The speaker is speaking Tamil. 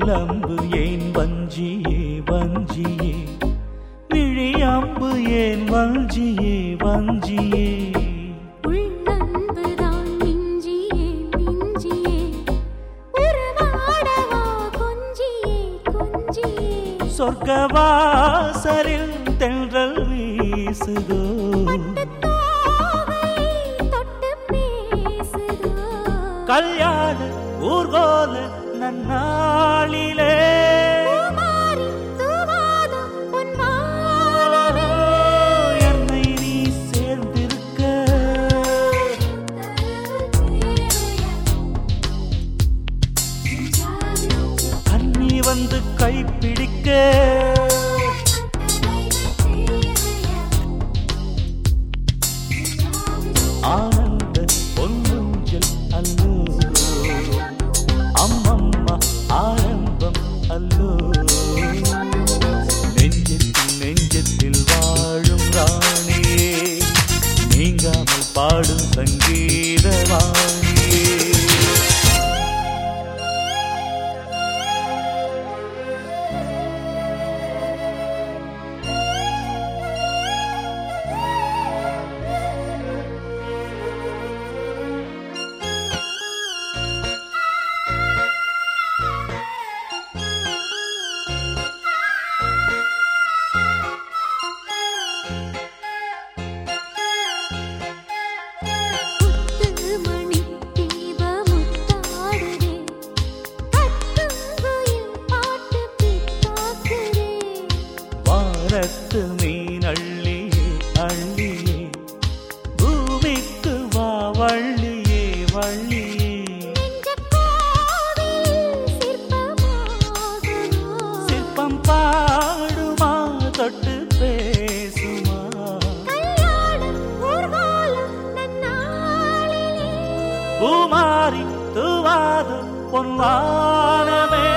வில்லம்பு ஏன் வஞ்சியே வஞ்சியே விழியம்பு ஏன் வஞ்சியே வஞ்சியே உள்ளன்புதான் மிஞ்சியே மிஞ்சியே உறவாடவா கொஞ்சியே கொஞ்சியே சொர்க்கவாசலில் தென்றல் வீசுதோ தோகை தொட்டு பேசுதோ கல்யாண ஊர்கோல நன்னாளிலே பூமாரி தூவாதம் உன் மாலவே என்னை நீ சேர்ந்திருக்க கண்ணி வந்து கைப்பிடிக்க ஆனந்த பொன்னூஞ்சல் அல்லோ அம்மம்மா ஆரம்பம் அல்லோ நெஞ்சத்தில் நெஞ்சத்தில் வாழும் ராணியே நீங்காமல் பாடும் சங்கீத வாணியே முத்துமணி தீபமுத்தாடுதே கத்துங்குயில் பாட்டு பித்தாக்குதே வாரத்து மீன் அள்ளியே அள்ளியே பூமிக்கு வா வள்ளியே வள்ளியே நெஞ்சக் கோவில் சிற்பமாகுமோ சிற்பம் பாடுமா தொட்டு பேசுமா கல்யாணம் ஊர்வலம் நன்னாளிலே பூமாரி தூவாத பொன்வானமே